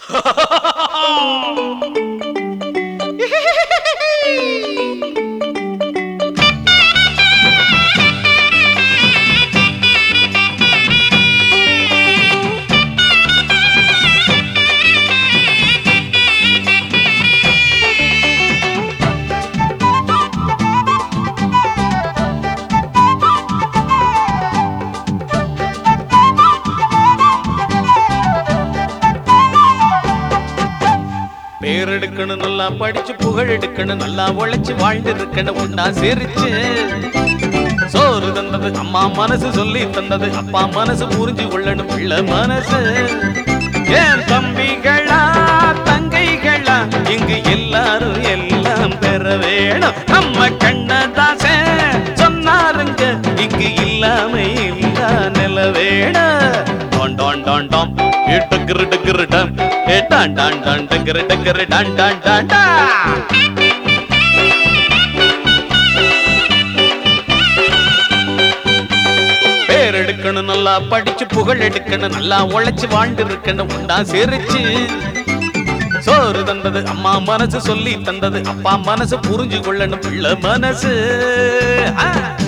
பேர் எடுக்கணும் நல்லா படிச்சு புகழ் எடுக்கணும் நல்லா உழைச்சு வாழ்ந்து இருக்கணும் ஒன்னா சிரிச்சு சோறு தந்தது அம்மா மனசு சொல்லி தந்தது அப்பா மனசு புரிஞ்சு கொள்ளணும் பிள்ளை மனசு ஏன் தம்பிகளா தங்கைகளா இங்கு எல்லாரும் எல்லாம் பெற வேணும் நம்ம கண்ணதாச சொன்னாருங்க இங்கு இல்லாம இல்ல நில வேணும் டான் டான் டான் டாம் இட்டு கிரு கிரு டம் ஏ டான் டான் டான் டக்கிரு டக்கிரு டான் டான் டான் டா பேர் எடுக்கணும் நல்லா படிச்சு புகழ் எடுக்கணும் நல்லா உழைச்சு வாழ்ந்து இருக்கணும் உண்டா சிரிச்சு சோறு தந்தது அம்மா மனசு சொல்லி தந்தது அப்பா மனசு புரிஞ்சு கொள்ளணும் பிள்ளை மனசு ஆ.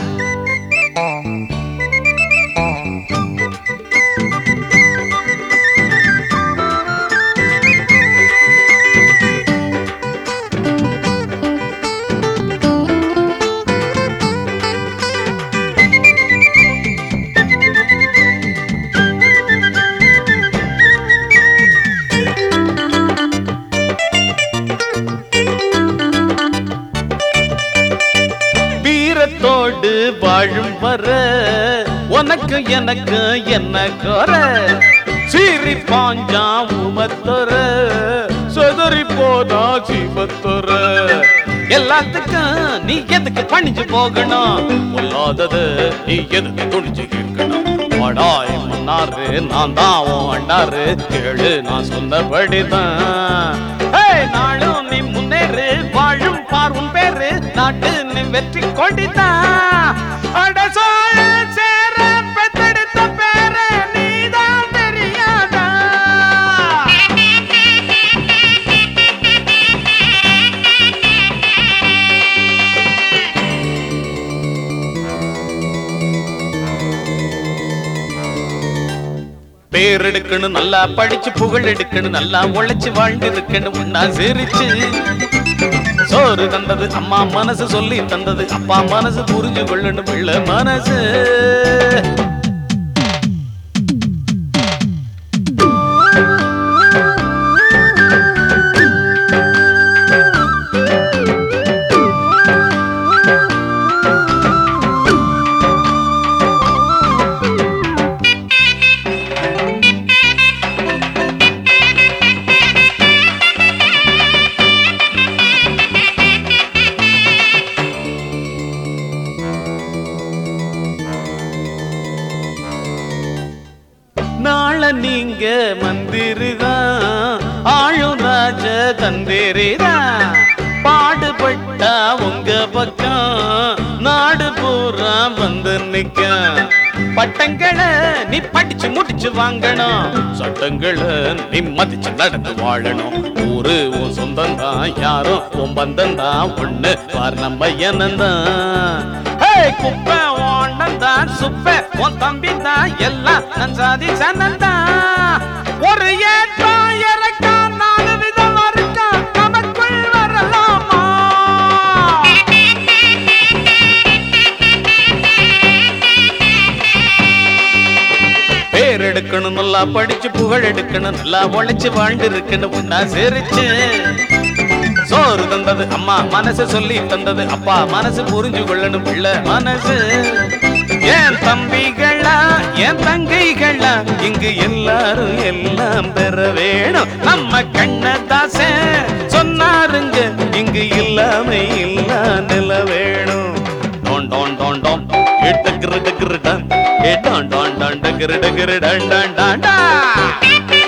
வீரத்தோடு வாழும் வர உனக்கு எனக்கு என்ன குற சீறி பாஞ்சா உமத்தொர சொதறி போனா சிவத்தொர எல்லாத்துக்கும் நீ எதுக்கு பணிஞ்சு போகணும் பொல்லாதது நீ எதுக்கு துணிச்சு கேட்கணும் படாய் முன்னாரு நான் தான் உன் அண்டாரு கேளு நான் சொன்னபடிதான் ஏய், நாளும் நீ முன்னேறு வாழும் பார்வும் பேரு நாட்டு நீ வெற்றி கொடிதான் அட சோழ சேர பெத்தெடுத்த பேரு நீதான் தெரியாதா பேர் எடுக்கணும் நல்லா படிச்சு புகழ் எடுக்கணும் நல்லா உழைச்சு வாழ்ந்து இருக்கணும் உன்னா சிரிச்சு சோறு தந்தது அம்மா மனசு சொல்லி தந்தது அப்பா மனசு புரிஞ்சு கொள்ளணும் பிள்ளை மனசு நாள நீங்க மந்திரிதான் ஆளும் ராஜ தந்திரிதான் பாடுபட்டா உங்க பக்கம் நாடு பூரா வந்து நிக்க பட்டங்களை நீ படிச்சு முடிச்சு வாங்கணும் சட்டங்களை நீ மதிச்சு நடந்து வாழணும் ஊரு உன் சொந்தம் தான் யாரும் உன் பந்தம் தான் ஒண்ணு பார் நம்ம என்னந்தான் ஏய், குப்பை ஓண்டம் தான் சுப்பை உன் தம்பி தான் எல்லாம் நன் சாதி சனந்தான் ஒரு ஏற்றம் இறக்கம் நாலு விதம் இருக்கா நமக்குள் வரலாமா பேர் எடுக்கணும் நல்லா படிச்சு புகழ் எடுக்கணும் நல்லா உழைச்சு வாழ்ந்து இருக்கணும் உன்னா சிரிச்சு சோறு தந்தது அம்மா மனசு சொல்லி தந்தது அப்பா மனசு புரிஞ்சு கொள்ளணும் பிள்ளை மனசு ஏன் தம்பிகளா என் தங்கைகளா இங்கு எல்லாரும் எல்லாம் பெற வேணும் நம்ம கண்ணதாச சொன்னாருங்க இங்கு இல்லாம இல்ல நில வேணும் டோன் டோன் டோன் டோம் எட்டு கிரு கிரு டன் ஏ டான் டான் டான் டகிரு டகிரு டன் டன் டான் டா